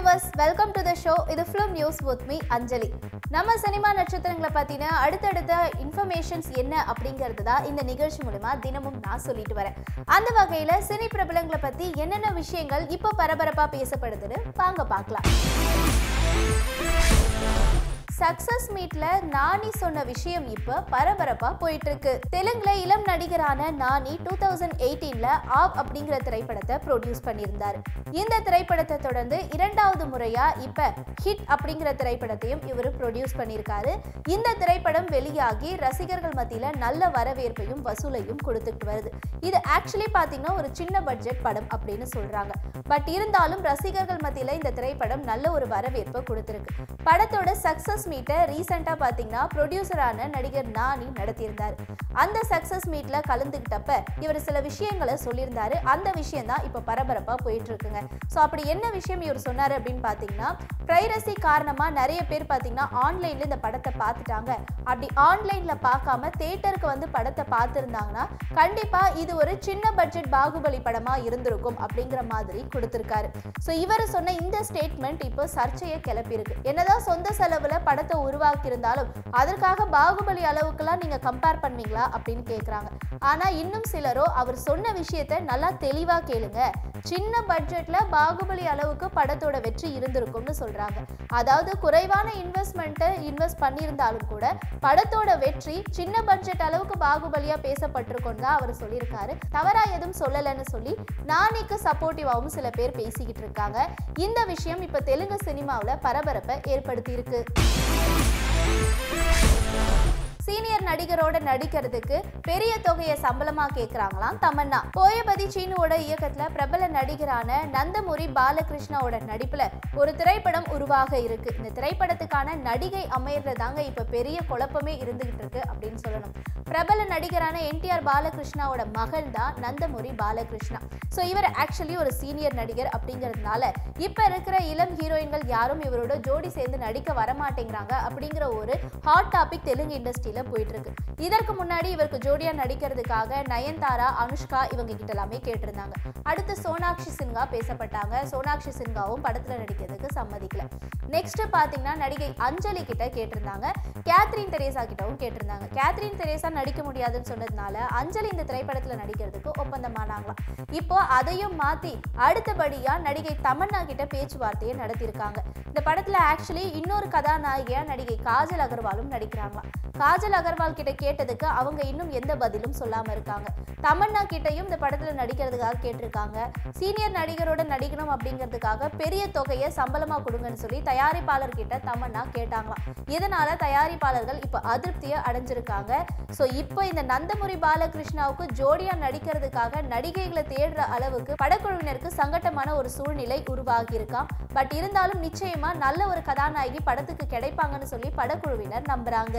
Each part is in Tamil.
viewers welcome to the show இது film news with me Anjali நம்ம சினிமா நட்சத்திரங்களை பற்றின அடுத்தடுத்த இன்ஃபர்மேஷன்ஸ் என்ன அப்படிங்கிறது தான் இந்த நிகழ்ச்சி மூலமா தினமும் நான் சொல்லிட்டு வரேன் அந்த வகையில் சினி பிரபலங்களை பற்றி என்னென்ன விஷயங்கள் இப்போ பரபரப்பாக பேசப்படுதுன்னு வாங்க பார்க்கலாம் சக்சஸ் மீட்ல நானி சொன்ன விஷயம் இப்ப பரபரப்பா போயிட்டு இருக்கு தெலுங்குல இளம் நடிகரான நானி டூ தௌசண்ட் எயிட்டீன்ல ஆப் அப்படிங்கிற திரைப்படத்தை ப்ரொடியூஸ் பண்ணியிருந்தார் இந்த திரைப்படத்தை தொடர்ந்து இரண்டாவது முறையா இப்ப ஹிட் அப்படிங்கிற திரைப்படத்தையும் இவர் ப்ரொடியூஸ் பண்ணியிருக்காரு இந்த திரைப்படம் வெளியாகி ரசிகர்கள் மத்தியில நல்ல வரவேற்பையும் வசூலையும் கொடுத்துட்டு வருது இது ஆக்சுவலி பாத்தீங்கன்னா ஒரு சின்ன பட்ஜெட் படம் அப்படின்னு சொல்றாங்க பட் இருந்தாலும் ரசிகர்கள் மத்தியில இந்த திரைப்படம் நல்ல ஒரு வரவேற்பை கொடுத்திருக்கு படத்தோட சக்சஸ் மீட்டை ரீசெண்டாக பார்த்தீங்கன்னா ப்ரொடியூசரான நடிகர் நானி நடத்தியிருந்தார் அந்த சக்சஸ் மீட்ல கலந்துக்கிட்டப்ப இவர் சில விஷயங்களை சொல்லியிருந்தாரு அந்த விஷயம் தான் இப்போ பரபரப்பாக போயிட்டு இருக்குங்க ஸோ அப்படி என்ன விஷயம் இவர் சொன்னார் அப்படின்னு பார்த்தீங்கன்னா பிரைரசி காரணமாக நிறைய பேர் பார்த்தீங்கன்னா ஆன்லைனில் இந்த படத்தை பார்த்துட்டாங்க அப்படி ஆன்லைனில் பார்க்காம தேட்டருக்கு வந்து படத்தை பார்த்துருந்தாங்கன்னா கண்டிப்பாக இது ஒரு சின்ன பட்ஜெட் பாகுபலி படமாக இருந்திருக்கும் அப்படிங்கிற மாதிரி கொடுத்துருக்காரு ஸோ இவர் சொன்ன இந்த ஸ்டேட்மெண்ட் இப்போ சர்ச்சையை கிளப்பியிருக்கு என்னதான் சொந்த செலவில் படத்தை உருவாக்கியிருந்தாலும் அதற்காக பாகுபலி அளவுக்குலாம் நீங்கள் கம்பேர் பண்ணுவீங்களா அப்படின்னு கேட்குறாங்க ஆனால் இன்னும் சிலரோ அவர் சொன்ன விஷயத்தை நல்லா தெளிவாக கேளுங்க சின்ன பட்ஜெட்ல பாகுபலி அளவுக்கு படத்தோட வெற்றி இருந்திருக்கும்னு சொல்றாங்க அதாவது குறைவான இன்வெஸ்ட்மெண்ட்டை இன்வெஸ்ட் பண்ணியிருந்தாலும் கூட படத்தோட வெற்றி சின்ன பட்ஜெட் அளவுக்கு பாகுபலியா பேசப்பட்டிருக்கும் தான் அவர் சொல்லியிருக்காரு தவறா எதுவும் சொல்லலைன்னு சொல்லி நானிக்கு சப்போர்ட்டிவாகவும் சில பேர் பேசிக்கிட்டு இருக்காங்க இந்த விஷயம் இப்ப தெலுங்கு சினிமாவில் பரபரப்பை ஏற்படுத்தி இருக்கு சீனியர் நடிகரோட நடிக்கிறதுக்கு பெரிய தொகையை சம்பளமா கேக்குறாங்களாம் தமன்னா கோயபதி சீனுவோட இயக்கத்துல பிரபல நடிகரான நந்தமுரி பாலகிருஷ்ணாவோட நடிப்புல ஒரு திரைப்படம் உருவாக இருக்கு இந்த திரைப்படத்துக்கான நடிகை அமையறதாங்க இப்ப பெரிய குழப்பமே இருந்துகிட்டு இருக்கு அப்படின்னு சொல்லணும் பிரபல நடிகரான என்டிஆர் பாலகிருஷ்ணாவோட மகன் தான் நந்தமுரி பாலகிருஷ்ணா ஸோ இவர் ஆக்சுவலி ஒரு சீனியர் நடிகர் அப்படிங்கிறதுனால இப்போ இருக்கிற இளம் ஹீரோயின்கள் யாரும் இவரோட ஜோடி சேர்ந்து நடிக்க வரமாட்டேங்கிறாங்க அப்படிங்கிற ஒரு ஹாட் டாபிக் தெலுங்கு இண்டஸ்ட்ரியில் போயிட்டு இருக்கு இதற்கு முன்னாடி இவருக்கு ஜோடியா நடிக்கிறதுக்காக நயன்தாரா அனுஷ்கா இவங்க கிட்ட எல்லாமே கேட்டிருந்தாங்க அடுத்து சோனாக்ஷி சின்ஹா பேசப்பட்டாங்க சோனாக்ஷி சின்ஹாவும் படத்தில் நடிக்கிறதுக்கு சம்மதிக்கல நெக்ஸ்ட் பார்த்தீங்கன்னா நடிகை அஞ்சலி கிட்ட கேட்டிருந்தாங்க கேத்ரின் தெரேசா கிட்டவும் கேட்டிருந்தாங்க கேத்ரின் தெரேசா நடிக்க முடியாதுன்னு சொன்னதுனால அஞ்சலி இந்த திரைப்படத்தில் நடிக்கிறதுக்கு ஒப்பந்தமானாங்களாம் இப்போ அதையும் மாத்தி அடுத்தபடியா நடிகை தமன்னா கிட்ட பேச்சுவார்த்தையை நடத்தியிருக்காங்க இந்த படத்துல ஆக்சுவலி இன்னொரு கதாநாயகியா நடிகை காஜல் அகர்வாலும் நடிக்கிறாங்களாம் காஜல் அகர்வால் கிட்ட கேட்டதுக்கு அவங்க இன்னும் எந்த பதிலும் சொல்லாம இருக்காங்க தமன்னா கிட்டையும் இந்த படத்துல நடிக்கிறதுக்காக கேட்டிருக்காங்க சீனியர் நடிகரோட நடிக்கணும் அப்படிங்கிறதுக்காக பெரிய தொகையை சம்பளமா கொடுங்கன்னு சொல்லி தயாரிப்பாளர் கிட்ட தமன்னா கேட்டாங்களாம் இதனால தயாரிப்பாளர்கள் இப்போ அதிருப்தியை அடைஞ்சிருக்காங்க ஸோ இப்போ இந்த நந்தமுரி பாலகிருஷ்ணாவுக்கு ஜோடியா நடிக்கிறதுக்காக நடிகைகளை தேடுற அளவுக்கு படக்குழுவினருக்கு சங்கட்டமான ஒரு சூழ்நிலை உருவாகி இருக்காம் பட் இருந்தாலும் நிச்சயமா நல்ல ஒரு கதாநாயகி படத்துக்கு கிடைப்பாங்கன்னு சொல்லி படக்குழுவினர் நம்புறாங்க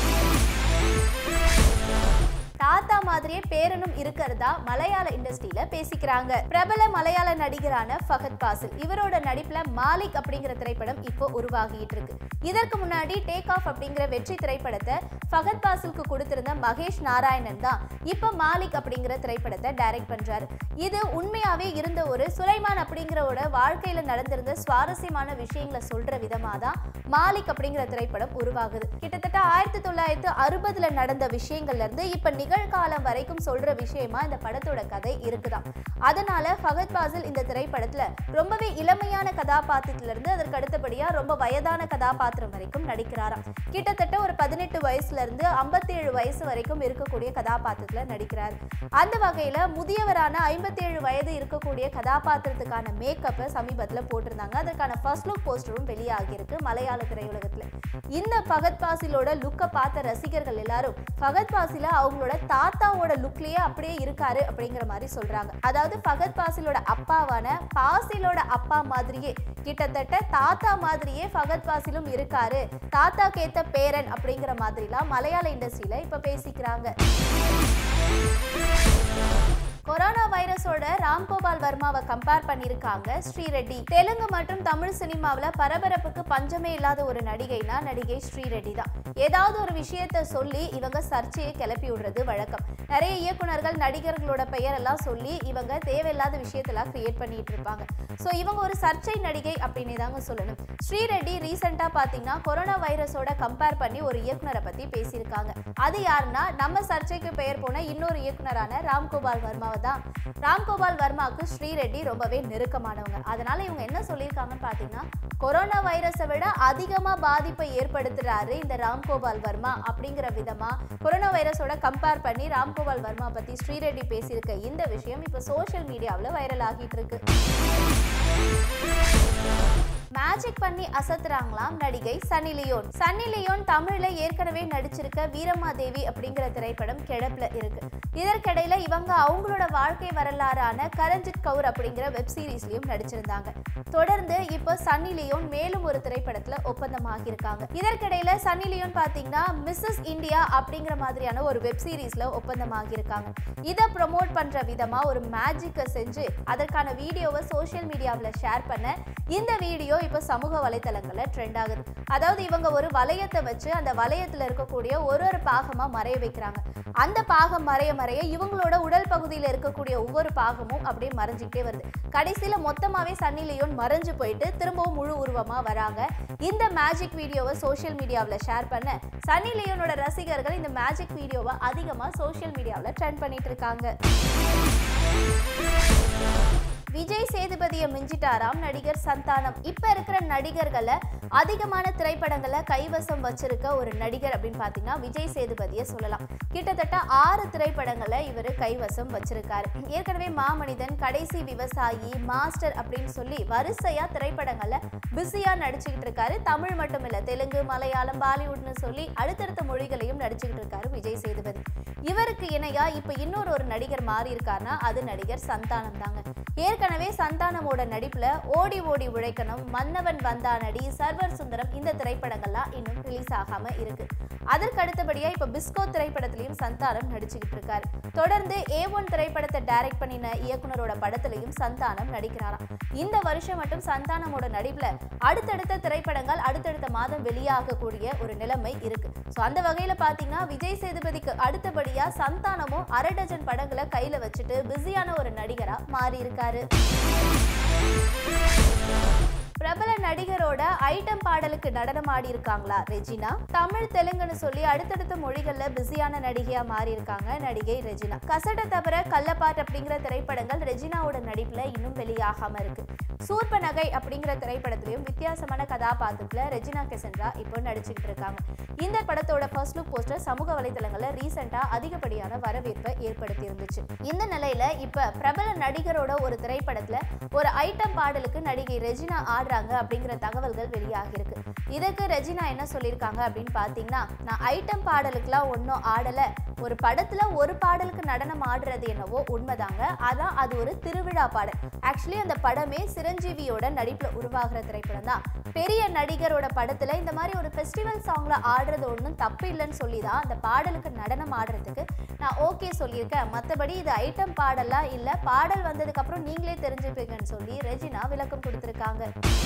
தாத்தா மாதிரியே பேரனும் இருக்கிறதா மலையாள இண்டஸ்ட்ரியில பேசிக்கிறாங்க பிரபல மலையாள நடிகரான ஃபஹத் பாசில் இவரோட நடிப்புல மாலிக் அப்படிங்கிற திரைப்படம் இப்போ உருவாகிட்டு இருக்கு இதற்கு முன்னாடி டேக் ஆஃப் அப்படிங்கிற வெற்றி திரைப்படத்தை ஃபஹத் பாசிலுக்கு கொடுத்திருந்த மகேஷ் நாராயணன் தான் இப்போ மாலிக் அப்படிங்கிற திரைப்படத்தை டைரக்ட் பண்றாரு இது உண்மையாவே இருந்த ஒரு சுலைமான் அப்படிங்கிறவோட வாழ்க்கையில நடந்திருந்த சுவாரஸ்யமான விஷயங்களை சொல்ற விதமா தான் மாலிக் அப்படிங்கிற திரைப்படம் உருவாகுது கிட்டத்தட்ட ஆயிரத்தி தொள்ளாயிரத்து அறுபதுல நடந்த விஷயங்கள்ல இருந்து இப்ப நிகழ்காலம் வரைக்கும் சொல்ற விஷயமா இந்த படத்தோட கதை இருக்குதாம் அதனால ஃபகத் பாசில் இந்த திரைப்படத்துல ரொம்பவே இளமையான கதாபாத்திரத்துல இருந்து அதற்கு அடுத்தபடியா ரொம்ப வயதான கதாபாத்திரம் வரைக்கும் நடிக்கிறாராம் கிட்டத்தட்ட ஒரு பதினெட்டு வயசுல இருந்து ஐம்பத்தி ஏழு வயசு வரைக்கும் இருக்கக்கூடிய கதாபாத்திரத்துல நடிக்கிறார் அந்த வகையில முதியவரான ஐம்பத்தி ஏழு வயது இருக்கக்கூடிய கதாபாத்திரத்துக்கான மேக்கப்பை சமீபத்துல போட்டிருந்தாங்க அதற்கான ஃபர்ஸ்ட் லுக் போஸ்டரும் வெளியாகி இருக்கு மலையாள திரையுலகத்துல இந்த ஃபகத் பாசிலோட லுக்கை பார்த்த ரசிகர்கள் எல்லாரும் ஃபகத் பாசில அவங்களோட தாத்தாவோட லுக்லயே அப்படியே இருக்காரு அப்படிங்கிற மாதிரி சொல்றாங்க அதாவது ஃபகத் பாசிலோட அப்பாவான பாசிலோட அப்பா மாதிரியே கிட்டத்தட்ட தாத்தா மாதிரியே ஃபகத் பாசிலும் இருக்காரு தாத்தாக்கு ஏத்த பேரன் அப்படிங்கிற மாதிரிலாம் மலையாள இண்டஸ்ட்ரியில இப்ப பேசிக்கிறாங்க கொரோனா வைரஸோட ராம்கோபால் வர்மாவை கம்பேர் பண்ணியிருக்காங்க ஸ்ரீரெட்டி தெலுங்கு மற்றும் தமிழ் சினிமாவில் பரபரப்புக்கு பஞ்சமே இல்லாத ஒரு நடிகைனா நடிகை ஸ்ரீரெட்டி தான் ஏதாவது ஒரு விஷயத்த சொல்லி இவங்க சர்ச்சையை கிளப்பி விடுறது வழக்கம் நிறைய இயக்குனர்கள் நடிகர்களோட பெயரெல்லாம் சொல்லி இவங்க தேவையில்லாத விஷயத்தெல்லாம் கிரியேட் பண்ணிட்டு இருப்பாங்க ஸோ இவங்க ஒரு சர்ச்சை நடிகை அப்படின்னு தாங்க சொல்லணும் ஸ்ரீரெட்டி ரீசெண்டாக பார்த்தீங்கன்னா கொரோனா வைரஸோட கம்பேர் பண்ணி ஒரு இயக்குனரை பற்றி பேசியிருக்காங்க அது யாருன்னா நம்ம சர்ச்சைக்கு பெயர் போன இன்னொரு இயக்குனரான ராம்கோபால் வர்மாவை தான் ராம்கோபால் வர்மாவுக்கு ஸ்ரீரெட்டி ரொம்பவே நெருக்கமானவங்க அதனால இவங்க என்ன சொல்லியிருக்காங்கன்னு பார்த்தீங்கன்னா கொரோனா வைரஸை விட அதிகமாக பாதிப்பை ஏற்படுத்துறாரு இந்த ராம்கோபால் வர்மா அப்படிங்கிற விதமா கொரோனா வைரஸோட கம்பேர் பண்ணி ராம்கோபால் வர்மா பத்தி ஸ்ரீரெட்டி பேசியிருக்க இந்த விஷயம் இப்போ சோஷியல் மீடியாவில் வைரல் ஆகிட்டு இருக்கு மேஜிக் பண்ணி அசத்துறாங்களாம் நடிகை சன்னி லியோன் சன்னி லியோன் தமிழ்ல ஏற்கனவே நடிச்சிருக்க வீரமாதேவி அப்படிங்கிற திரைப்படம் கிழப்புல இருக்கு இதற்கிடையில இவங்க அவங்களோட வாழ்க்கை வரலாறான கரஞ்சித் கவுர் அப்படிங்கிற வெப் சீரிஸ்லயும் நடிச்சிருந்தாங்க தொடர்ந்து இப்போ சன்னி லியோன் மேலும் ஒரு திரைப்படத்துல ஒப்பந்தமாகி இருக்காங்க இதற்கிடையில சன்னி லியோன் பாத்தீங்கன்னா மிஸ்ஸஸ் இந்தியா அப்படிங்கிற மாதிரியான ஒரு வெப் சீரிஸ்ல ஒப்பந்தமாகி இருக்காங்க இதை ப்ரொமோட் பண்ற விதமா ஒரு மேஜிக்கை செஞ்சு அதற்கான வீடியோவை சோஷியல் மீடியாவில் ஷேர் பண்ண இந்த வீடியோ இப்போ சமூக வலைத்தளங்கள்ல ட்ரெண்ட் ஆகுது அதாவது இவங்க ஒரு வளையத்தை வச்சு அந்த வளையத்துல இருக்கக்கூடிய ஒரு ஒரு பாகமா மறைய வைக்கிறாங்க அந்த பாகம் மறைய மறைய இவங்களோட உடல் பகுதியில் இருக்கக்கூடிய ஒவ்வொரு பாகமும் அப்படியே மறைஞ்சிக்கிட்டே வருது கடைசியில மொத்தமாவே சன்னி லியோன் மறைஞ்சு போயிட்டு திரும்பவும் முழு உருவமா வராங்க இந்த மேஜிக் வீடியோவை சோஷியல் மீடியாவில் ஷேர் பண்ண சன்னி லியோனோட ரசிகர்கள் இந்த மேஜிக் வீடியோவை அதிகமாக சோஷியல் மீடியாவில் ட்ரெண்ட் பண்ணிட்டு இருக்காங்க விஜய் சேதுபதியை மிஞ்சிட்டாராம் நடிகர் சந்தானம் இப்ப இருக்கிற நடிகர்களை அதிகமான திரைப்படங்களை கைவசம் வச்சிருக்க ஒரு நடிகர் அப்படின்னு பார்த்தீங்கன்னா விஜய் சேதுபதியை சொல்லலாம் கிட்டத்தட்ட ஆறு திரைப்படங்களை இவர் கைவசம் வச்சிருக்காரு ஏற்கனவே மாமனிதன் கடைசி விவசாயி மாஸ்டர் அப்படின்னு சொல்லி வரிசையா திரைப்படங்கள்ல பிஸியா நடிச்சுக்கிட்டு இருக்காரு தமிழ் மட்டும் இல்ல தெலுங்கு மலையாளம் பாலிவுட்னு சொல்லி அடுத்தடுத்த மொழிகளையும் நடிச்சுக்கிட்டு இருக்காரு விஜய் சேதுபதி இவருக்கு இணையா இப்ப இன்னொரு ஒரு நடிகர் மாறி இருக்காருன்னா அது நடிகர் சந்தானம் தாங்க ஏற்கனவே சந்தானமோட நடிப்புல ஓடி ஓடி உழைக்கணும் மன்னவன் வந்தானடி சர்வர் சுந்தரம் இந்த திரைப்படங்கள்லாம் இன்னும் ரிலீஸ் ஆகாம இருக்கு அதற்கு அடுத்தபடியா இப்ப பிஸ்கோ திரைப்படத்திலையும் சந்தானம் நடிச்சுக்கிட்டு இருக்காரு தொடர்ந்து ஏ ஒன் திரைப்படத்தை டைரக்ட் பண்ணின இயக்குனரோட படத்திலையும் சந்தானம் நடிக்கிறாராம் இந்த வருஷம் மட்டும் சந்தானமோட நடிப்புல அடுத்தடுத்த திரைப்படங்கள் அடுத்தடுத்த மாதம் வெளியாகக்கூடிய ஒரு நிலைமை இருக்கு ஸோ அந்த வகையில பாத்தீங்கன்னா விஜய் சேதுபதிக்கு அடுத்தபடியா சந்தானமும் அரை டஜன் படங்களை கையில வச்சுட்டு பிஸியான ஒரு நடிகரா மாறி இருக்காரு பிரபல நடிகரோட ஐட்டம் பாடலுக்கு நடனம் ஆடி இருக்காங்களா ரெஜினா தமிழ் தெலுங்குன்னு சொல்லி அடுத்தடுத்த மொழிகள்ல பிஸியான நடிகையா மாறி இருக்காங்க நடிகை ரெஜினா கசட தவிர கள்ளப்பாட் அப்படிங்கிற திரைப்படங்கள் ரெஜினாவோட நடிப்புல இன்னும் வெளியாகாம இருக்கு சூர்ப நகை அப்படிங்கிற திரைப்படத்திலையும் வித்தியாசமான கதாபாத்திரத்துல ரெஜினா கெசன்ரா இப்போ நடிச்சுக்கிட்டு இருக்காங்க இந்த படத்தோட ஃபர்ஸ்ட் லுக் போஸ்டர் சமூக வலைதளங்கள்ல ரீசெண்டா அதிகப்படியான வரவேற்பை ஏற்படுத்தி இருந்துச்சு இந்த நிலையில இப்ப பிரபல நடிகரோட ஒரு திரைப்படத்துல ஒரு ஐட்டம் பாடலுக்கு நடிகை ரெஜினா ஆடுறாங்க அப்படிங்கிற தகவல்கள் வெளியாகி இருக்கு இதுக்கு ரெஜினா என்ன சொல்லியிருக்காங்க அப்படின்னு பார்த்தீங்கன்னா நான் ஐட்டம் பாடலுக்குலாம் ஒன்றும் ஆடலை ஒரு படத்துல ஒரு பாடலுக்கு நடனம் ஆடுறது என்னவோ உண்மைதாங்க அதான் அது ஒரு திருவிழா பாடல் ஆக்சுவலி அந்த படமே சிரஞ்சீவியோட நடிப்புல உருவாகிற திரைப்படம் தான் பெரிய நடிகரோட படத்துல இந்த மாதிரி ஒரு ஃபெஸ்டிவல் சாங்ல ஆடுறது ஒன்றும் தப்பு இல்லைன்னு சொல்லி தான் அந்த பாடலுக்கு நடனம் ஆடுறதுக்கு நான் ஓகே சொல்லியிருக்கேன் மற்றபடி இது ஐட்டம் பாடலாம் இல்லை பாடல் வந்ததுக்கு அப்புறம் நீங்களே தெரிஞ்சுப்பீங்கன்னு சொல்லி ரெஜினா விளக்கம் கொடுத்துருக்காங்க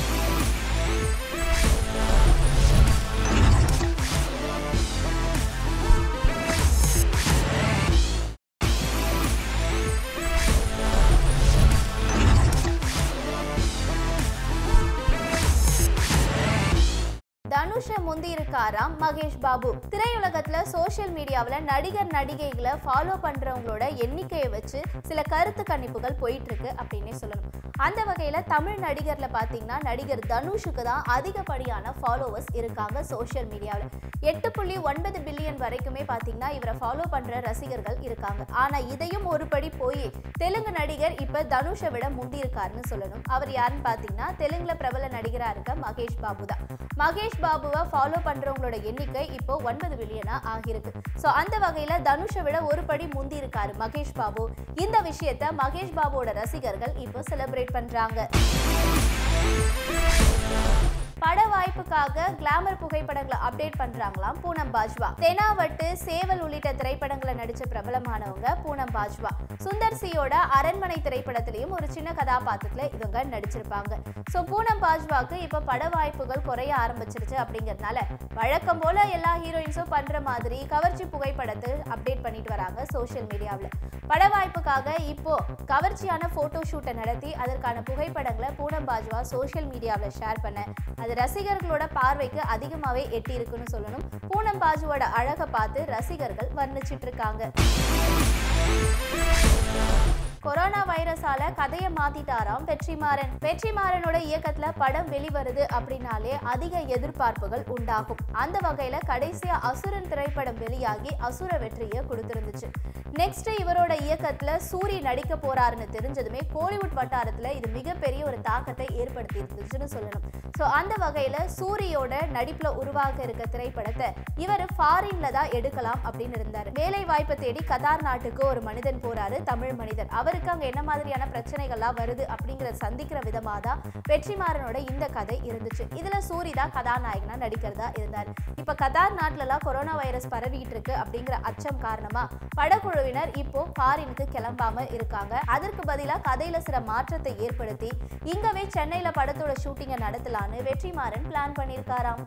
தனுஷை முந்தி இருக்காராம் மகேஷ் பாபு திரையுலகத்துல சோஷியல் மீடியாவில் நடிகர் நடிகைகளை ஃபாலோ பண்றவங்களோட எண்ணிக்கையை வச்சு சில கருத்து கணிப்புகள் போயிட்டு இருக்கு அப்படின்னே சொல்லணும் அந்த வகையில தமிழ் நடிகர்ல பாத்தீங்கன்னா நடிகர் தனுஷுக்கு தான் அதிகப்படியான ஃபாலோவர்ஸ் இருக்காங்க சோஷியல் மீடியாவில் எட்டு புள்ளி ஒன்பது பில்லியன் வரைக்குமே பாத்தீங்கன்னா இவரை ஃபாலோ பண்ற ரசிகர்கள் இருக்காங்க ஆனா இதையும் ஒரு படி போய் தெலுங்கு நடிகர் இப்ப தனுஷை விட முந்தி இருக்காருன்னு சொல்லணும் அவர் யாருன்னு பாத்தீங்கன்னா தெலுங்குல பிரபல நடிகரா இருக்க மகேஷ் பாபு தான் மகேஷ் பாபுவை ஃபாலோ பண்றவங்களோட எண்ணிக்கை இப்போ ஒன்பது பில்லியனா ஆகியிருக்கு ஸோ அந்த வகையில தனுஷை விட ஒரு படி முந்தி இருக்காரு மகேஷ் பாபு இந்த விஷயத்த மகேஷ் பாபுவோட ரசிகர்கள் இப்போ செலிப்ரேட் பண்றாங்க பட வாய்ப்புக்காக கிளாமர் புகைப்படங்களை அப்டேட் பண்றாங்களாம் பூனம் பாஜ்வா தெனாவட்டு சேவல் உள்ளிட்ட திரைப்படங்களை நடிச்ச பிரபலமானவங்க பூனம் பாஜ்வா சுந்தர் சியோட அரண்மனை திரைப்படத்திலையும் ஒரு சின்ன கதாபாத்திரத்துல இவங்க நடிச்சிருப்பாங்க சோ பூனம் பாஜ்வாக்கு இப்ப பட வாய்ப்புகள் குறைய ஆரம்பிச்சிருச்சு அப்படிங்கறதுனால வழக்கம் போல எல்லா ஹீரோயின்ஸும் பண்ற மாதிரி கவர்ச்சி புகைப்படத்தை அப்டேட் பண்ணிட்டு வராங்க சோஷியல் மீடியாவில் பட வாய்ப்புக்காக இப்போ கவர்ச்சியான போட்டோ ஷூட்டை நடத்தி அதற்கான புகைப்படங்களை பூனம் பாஜ்வா சோஷியல் மீடியாவில் ஷேர் பண்ண அது ரசிகர்களோட பார்வைக்கு அதிகமாகவே எட்டி இருக்குன்னு சொல்லணும் பூனம் பாஜுவோட அழகை பார்த்து ரசிகர்கள் வர்ணிச்சிட்டு இருக்காங்க கொரோனா வைரஸால கதையை மாத்திட்டாராம் வெற்றிமாறன் வெற்றிமாறனோட இயக்கத்துல படம் வெளிவருது அப்படின்னாலே அதிக எதிர்பார்ப்புகள் உண்டாகும் அந்த வகையில கடைசியா அசுரன் திரைப்படம் வெளியாகி அசுர வெற்றியை கொடுத்திருந்துச்சு நெக்ஸ்ட் இவரோட இயக்கத்துல சூரி நடிக்க போறாருன்னு தெரிஞ்சதுமே கோலிவுட் வட்டாரத்துல இது மிகப்பெரிய ஒரு தாக்கத்தை ஏற்படுத்தி இருந்துச்சுன்னு சொல்லணும் ஸோ அந்த வகையில சூரியோட நடிப்புல உருவாக இருக்க திரைப்படத்தை இவர் ஃபாரின்ல தான் எடுக்கலாம் அப்படின்னு இருந்தாரு வேலை வாய்ப்பை தேடி கதார் நாட்டுக்கு ஒரு மனிதன் போறாரு தமிழ் மனிதன் அவருக்கு அங்க என்ன மாதிரியான பிரச்சனைகள்லாம் வருது அப்படிங்கறத சந்திக்கிற விதமா தான் வெற்றிமாறனோட இந்த கதை இருந்துச்சு இதுல சூரி தான் கதாநாயகனா நடிக்கிறதா இருந்தாரு இப்ப கதார் நாட்டுல எல்லாம் கொரோனா வைரஸ் பரவிட்டு இருக்கு அப்படிங்கிற அச்சம் காரணமா படக்குழுவினர் இப்போ ஃபாரினுக்கு கிளம்பாம இருக்காங்க அதற்கு பதிலா கதையில சில மாற்றத்தை ஏற்படுத்தி இங்கவே சென்னையில படத்தோட ஷூட்டிங்கை நடத்தலான்னு வெற்றிமாறன் பிளான் பண்ணியிருக்காராம்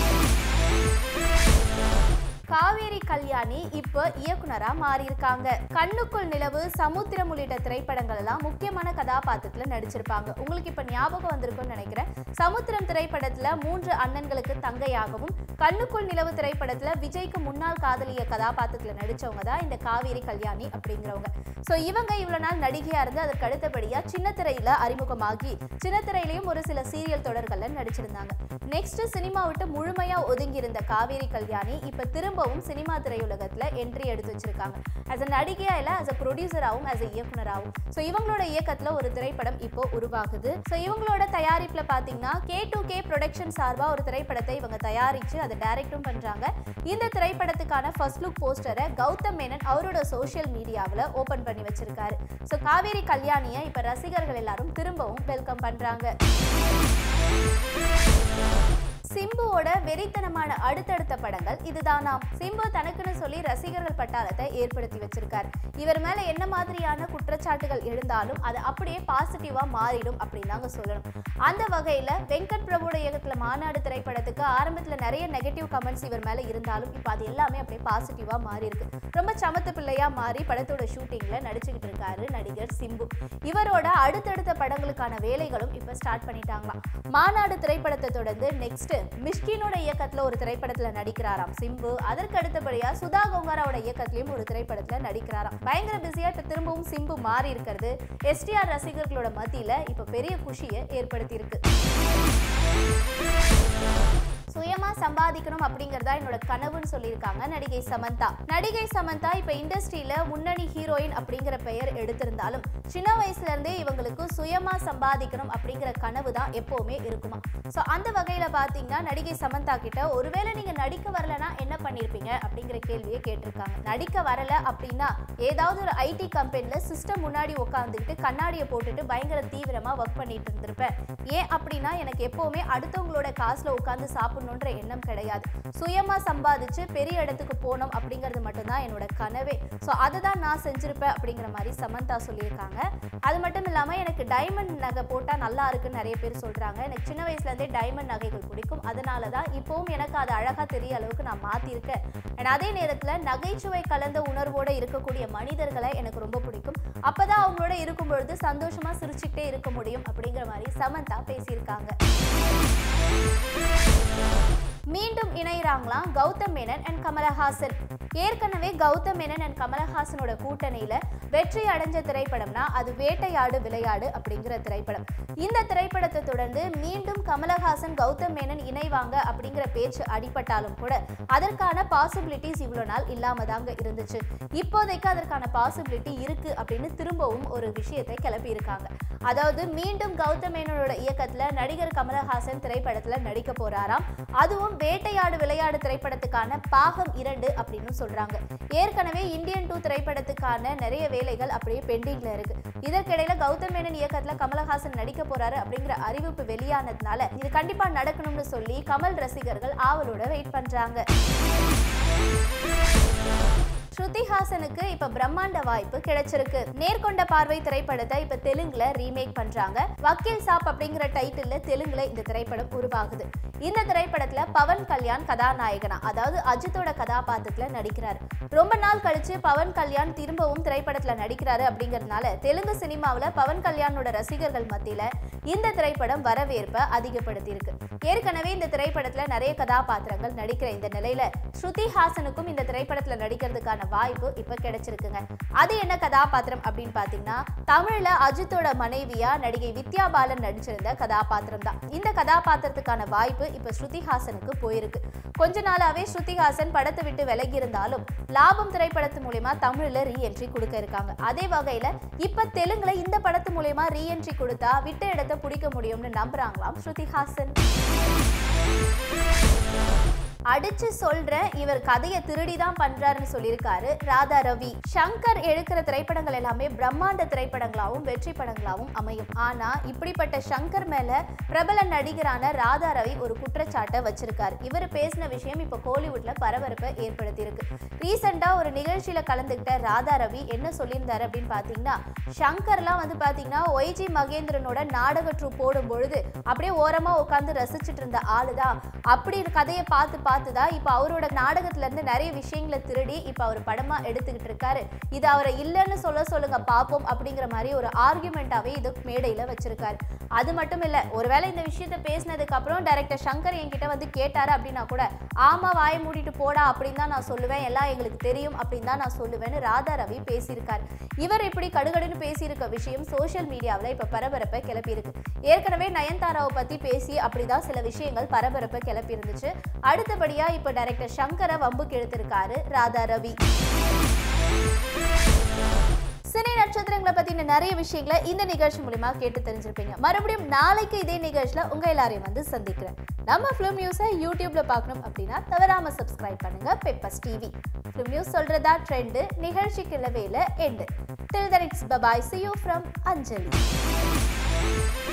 காவேரி கல்யாணி இப்போ இயக்குனரா மாறி இருக்காங்க கண்ணுக்குள் நிலவு சமுத்திரம் உள்ளிட்ட திரைப்படங்கள் எல்லாம் முக்கியமான கதாபாத்திரத்துல நடிச்சிருப்பாங்க உங்களுக்கு இப்ப ஞாபகம் வந்திருக்கும்னு நினைக்கிறேன் சமுத்திரம் திரைப்படத்துல மூன்று அண்ணன்களுக்கு தங்கையாகவும் கண்ணுக்குள் நிலவு திரைப்படத்துல விஜய்க்கு முன்னாள் காதலிய கதாபாத்திரத்துல நடிச்சவங்க தான் இந்த காவேரி கல்யாணி அப்படிங்கிறவங்க ஸோ இவங்க இவ்வளவு நாள் நடிகையா இருந்து அதற்கு அடுத்தபடியா சின்ன திரையில அறிமுகமாகி சின்ன திரையிலையும் ஒரு சில சீரியல் தொடர்கள்ல நடிச்சிருந்தாங்க நெக்ஸ்ட் சினிமா விட்டு முழுமையா ஒதுங்கி இருந்த காவேரி கல்யாணி இப்ப திரும்பவும் சினிமா திரையுலகத்துல என்ட்ரி எடுத்து வச்சிருக்காங்க as a நடிகையா இல்ல as a ப்ரொடியூசராகவும் as a இயக்குனராகவும் ஸோ இவங்களோட இயக்கத்துல ஒரு திரைப்படம் இப்போ உருவாகுது ஸோ இவங்களோட தயாரிப்புல பாத்தீங்கன்னா கே டு கே ப்ரொடக்ஷன் சார்பா ஒரு திரைப்படத்தை இவங்க தயாரிச்சு அதை டைரக்டும் பண்றாங்க இந்த திரைப்படத்துக்கான ஃபர்ஸ்ட் லுக் போஸ்டரை கௌதம் மேனன் அவரோட சோஷியல் மீடியாவில் ஓபன் பண்ணி வச்சிருக்காரு ஸோ காவேரி கல்யாணியை இப்ப ரசிகர்கள் எல்லாரும் திரும்பவும் வெல்கம் பண்றாங்க சிம்புவோட வெறித்தனமான அடுத்தடுத்த படங்கள் இதுதானாம் சிம்பு தனக்குன்னு சொல்லி ரசிகர்கள் பட்டாளத்தை ஏற்படுத்தி வச்சிருக்கார் இவர் மேல என்ன மாதிரியான குற்றச்சாட்டுகள் எழுந்தாலும் அது அப்படியே பாசிட்டிவா மாறிடும் அப்படின்னு தாங்க சொல்லணும் அந்த வகையில வெங்கட் பிரபுவோட இயக்கத்துல மாநாடு திரைப்படத்துக்கு ஆரம்பத்துல நிறைய நெகட்டிவ் கமெண்ட்ஸ் இவர் மேல இருந்தாலும் இப்போ அது எல்லாமே அப்படியே பாசிட்டிவா மாறி இருக்கு ரொம்ப சமத்து பிள்ளையா மாறி படத்தோட ஷூட்டிங்ல நடிச்சுக்கிட்டு இருக்காரு நடிகர் சிம்பு இவரோட அடுத்தடுத்த படங்களுக்கான வேலைகளும் இப்ப ஸ்டார்ட் பண்ணிட்டாங்களாம் மாநாடு திரைப்படத்தை தொடர்ந்து நெக்ஸ்ட் மிஷ்கினோட இயக்கத்துல ஒரு திரைப்படத்துல நடிக்கிறாராம் சிம்பு அதற்கு அடுத்தபடியா சுதா கொங்காராவோட இயக்கத்திலயும் ஒரு திரைப்படத்துல நடிக்கிறாராம் பயங்கர பிஸியா இப்ப திரும்பவும் சிம்பு மாறி இருக்கிறது எஸ்டிஆர் ரசிகர்களோட மத்தியில இப்ப பெரிய குஷியை ஏற்படுத்தி இருக்கு சுயமா சம்பாதிக்கணும் அப்படிங்கறதா என்னோட கனவுன்னு சொல்லியிருக்காங்க நடிகை சமந்தா நடிகை சமந்தா இப்ப இண்டஸ்ட்ரியில முன்னணி ஹீரோயின் அப்படிங்கிற பெயர் எடுத்திருந்தாலும் சின்ன வயசுல இருந்தே இவங்களுக்கு சுயமா சம்பாதிக்கணும் அப்படிங்கிற கனவு தான் எப்பவுமே இருக்குமா ஸோ அந்த வகையில பாத்தீங்கன்னா நடிகை சமந்தா கிட்ட ஒருவேளை நீங்க நடிக்க வரலனா என்ன பண்ணிருப்பீங்க அப்படிங்கிற கேள்வியை கேட்டிருக்காங்க நடிக்க வரல அப்படின்னா ஏதாவது ஒரு ஐடி கம்பெனில சிஸ்டம் முன்னாடி உட்காந்துக்கிட்டு கண்ணாடியை போட்டுட்டு பயங்கர தீவிரமா ஒர்க் பண்ணிட்டு இருந்திருப்பேன் ஏன் அப்படின்னா எனக்கு எப்பவுமே அடுத்தவங்களோட காசுல உட்காந்து சாப்பிடணுன்ற எண்ணம் கிடையாது சுயமா சம்பாதிச்சு பெரிய இடத்துக்கு போகணும் அப்படிங்கிறது மட்டும்தான் என்னோட கனவே ஸோ அதை தான் நான் செஞ்சிருப்பேன் அப்படிங்கிற மாதிரி சமந்தா சொல்லியிருக்காங்க அது மட்டும் இல்லாம எனக்கு டைமண்ட் நகை போட்டா நல்லா இருக்குன்னு நிறைய பேர் சொல்றாங்க எனக்கு சின்ன வயசுல இருந்தே டைமண்ட் நகைகள் பிடிக்கும் அதனால தான் இப்பவும் எனக்கு அது அழகா தெரிய அளவுக்கு நான் மாத்திருக்கேன் அண்ட் அதே நேரத்துல நகைச்சுவை கலந்த உணர்வோட இருக்கக்கூடிய மனிதர்களை எனக்கு ரொம்ப பிடிக்கும் அப்பதான் அவங்களோட இருக்கும் பொழுது சந்தோஷமா சிரிச்சுக்கிட்டே இருக்க முடியும் அப்படிங்கிற மாதிரி சமந்தா பேசியிருக்காங்க மீண்டும் இணைகிறாங்களாம் கௌதம் மேனன் அண்ட் கமலஹாசன் ஏற்கனவே கௌதம் மேனன் அண்ட் கமலஹாசனோட கூட்டணியில வெற்றி அடைஞ்ச திரைப்படம்னா அது வேட்டையாடு விளையாடு அப்படிங்கிற திரைப்படம் இந்த திரைப்படத்தை தொடர்ந்து மீண்டும் கமலஹாசன் கௌதம் மேனன் இணைவாங்க அப்படிங்கிற பேச்சு அடிபட்டாலும் கூட அதற்கான பாசிபிலிட்டிஸ் இவ்வளோ நாள் இல்லாம தாங்க இருந்துச்சு இப்போதைக்கு அதற்கான பாசிபிலிட்டி இருக்கு அப்படின்னு திரும்பவும் ஒரு விஷயத்தை கிளப்பி இருக்காங்க அதாவது மீண்டும் கௌதம் மேனனோட இயக்கத்துல நடிகர் கமலஹாசன் திரைப்படத்துல நடிக்க போறாராம் அதுவும் வேட்டையாடு விளையாடு திரைப்படத்துக்கான பாகம் இரண்டு அப்படின்னு சொல்றாங்க ஏற்கனவே இந்தியன் டூ திரைப்படத்துக்கான நிறைய வேலைகள் அப்படியே பெண்டிங்ல இருக்கு இதற்கிடையில கௌதம் மேனன் இயக்கத்துல கமலஹாசன் நடிக்க போறாரு அப்படிங்கிற அறிவிப்பு வெளியானதுனால இது கண்டிப்பா நடக்கணும்னு சொல்லி கமல் ரசிகர்கள் ஆவலோட வெயிட் பண்றாங்க ஸ்ருதிஹாசனுக்கு இப்ப பிரம்மாண்ட வாய்ப்பு கிடைச்சிருக்கு நேர்கொண்ட பார்வை திரைப்படத்தை இப்ப தெலுங்குல ரீமேக் பண்றாங்க வக்கீல் சாப் அப்படிங்கிற டைட்டில்ல தெலுங்குல இந்த திரைப்படம் உருவாகுது இந்த திரைப்படத்துல பவன் கல்யாண் கதாநாயகனா அதாவது அஜித்தோட கதாபாத்திரத்துல நடிக்கிறார் ரொம்ப நாள் கழிச்சு பவன் கல்யாண் திரும்பவும் திரைப்படத்துல நடிக்கிறாரு அப்படிங்கறதுனால தெலுங்கு சினிமாவுல பவன் கல்யாணோட ரசிகர்கள் மத்தியில இந்த திரைப்படம் வரவேற்பை அதிகப்படுத்தியிருக்கு ஏற்கனவே இந்த திரைப்படத்துல நிறைய கதாபாத்திரங்கள் நடிக்கிற இந்த நிலையில ஸ்ருதி ஹாசனுக்கும் இந்த திரைப்படத்துல நடிக்கிறதுக்கான வாய்ப்பு இப்ப கிடைச்சிருக்குங்க அது என்ன கதாபாத்திரம் அப்படின்னு பாத்தீங்கன்னா தமிழ்ல அஜித்தோட மனைவியா நடிகை வித்யா பாலன் நடிச்சிருந்த கதாபாத்திரம் தான் இந்த கதாபாத்திரத்துக்கான வாய்ப்பு இப்ப ஸ்ருதி ஹாசனுக்கு போயிருக்கு கொஞ்ச நாளாவே ஸ்ருதி ஹாசன் படத்தை விட்டு விலகி இருந்தாலும் லாபம் திரைப்படத்து மூலியமா தமிழ்ல ரீஎன்ட்ரி கொடுக்க இருக்காங்க அதே வகையில இப்ப தெலுங்குல இந்த படத்து மூலியமா ரீஎன்ட்ரி கொடுத்தா விட்ட இடத்தை பிடிக்க முடியும்னு நம்புறாங்களாம் ஸ்ருதி ஹாசன் அடிச்சு சொல்றேன் இவர் கதையை திருடி தான் பண்றாருன்னு சொல்லியிருக்காரு ராதா ரவி சங்கர் எடுக்கிற திரைப்படங்கள் எல்லாமே பிரம்மாண்ட திரைப்படங்களாவும் வெற்றி படங்களாவும் அமையும் ஆனா இப்படிப்பட்ட சங்கர் மேல பிரபல நடிகரான ராதா ரவி ஒரு குற்றச்சாட்டை வச்சிருக்காரு இவர் பேசின விஷயம் இப்ப கோலிவுட்ல பரபரப்பை ஏற்படுத்தியிருக்கு ரீசெண்டா ஒரு நிகழ்ச்சியில கலந்துக்கிட்ட ராதா ரவி என்ன சொல்லியிருந்தாரு அப்படின்னு பாத்தீங்கன்னா சங்கர்லாம் வந்து பாத்தீங்கன்னா ஒய்ஜி மகேந்திரனோட நாடக ட்ரூப் போடும் பொழுது அப்படியே ஓரமா உட்காந்து ரசிச்சிட்டு இருந்த ஆளுதான் அப்படி கதையை பார்த்து பார்த்து தான் இப்போ அவரோட நாடகத்துல இருந்து நிறைய விஷயங்களை திருடி இப்போ அவர் படமா எடுத்துக்கிட்டு இருக்காரு இது அவரை இல்லைன்னு சொல்ல சொல்லுங்க பார்ப்போம் அப்படிங்கிற மாதிரி ஒரு ஆர்குமெண்ட்டாவே இது மேடையில வச்சிருக்காரு அது மட்டும் இல்ல ஒருவேளை இந்த விஷயத்த பேசினதுக்கு அப்புறம் டைரக்டர் சங்கர் என்கிட்ட வந்து கேட்டாரு அப்படின்னா கூட ஆமா வாயை மூடிட்டு போடா அப்படின்னு தான் நான் சொல்லுவேன் எல்லாம் எங்களுக்கு தெரியும் அப்படின்னு தான் நான் சொல்லுவேன்னு ராதா ரவி பேசியிருக்காரு இவர் இப்படி கடுகடுன்னு பேசியிருக்க விஷயம் சோஷியல் மீடியாவில் இப்போ பரபரப்பை கிளப்பியிருக்கு ஏற்கனவே நயன்தாராவை பத்தி பேசி அப்படிதான் சில விஷயங்கள் பரபரப்பை கிளப்பி இருந்துச்சு அடுத்தபடியா இப்போ டைரக்டர் சங்கரை வம்புக்கு எடுத்திருக்காரு ராதா ரவி சினி நட்சத்திரங்களை பத்தின நிறைய விஷயங்களை இந்த நிகழ்ச்சி மூலியமா கேட்டு தெரிஞ்சிருப்பீங்க மறுபடியும் நாளைக்கு இதே நிகழ்ச்சியில உங்க எல்லாரையும் வந்து சந்திக்கிறேன் நம்ம ஃபிலிம் நியூஸை யூடியூப்ல பார்க்கணும் அப்படின்னா தவறாம சப்ஸ்கிரைப் பண்ணுங்க பெப்பர்ஸ் டிவி ஃபிலிம் நியூஸ் சொல்றதா ட்ரெண்டு நிகழ்ச்சிக்கு இல்லவே இல்லை and till then it's bye bye see you from Anjali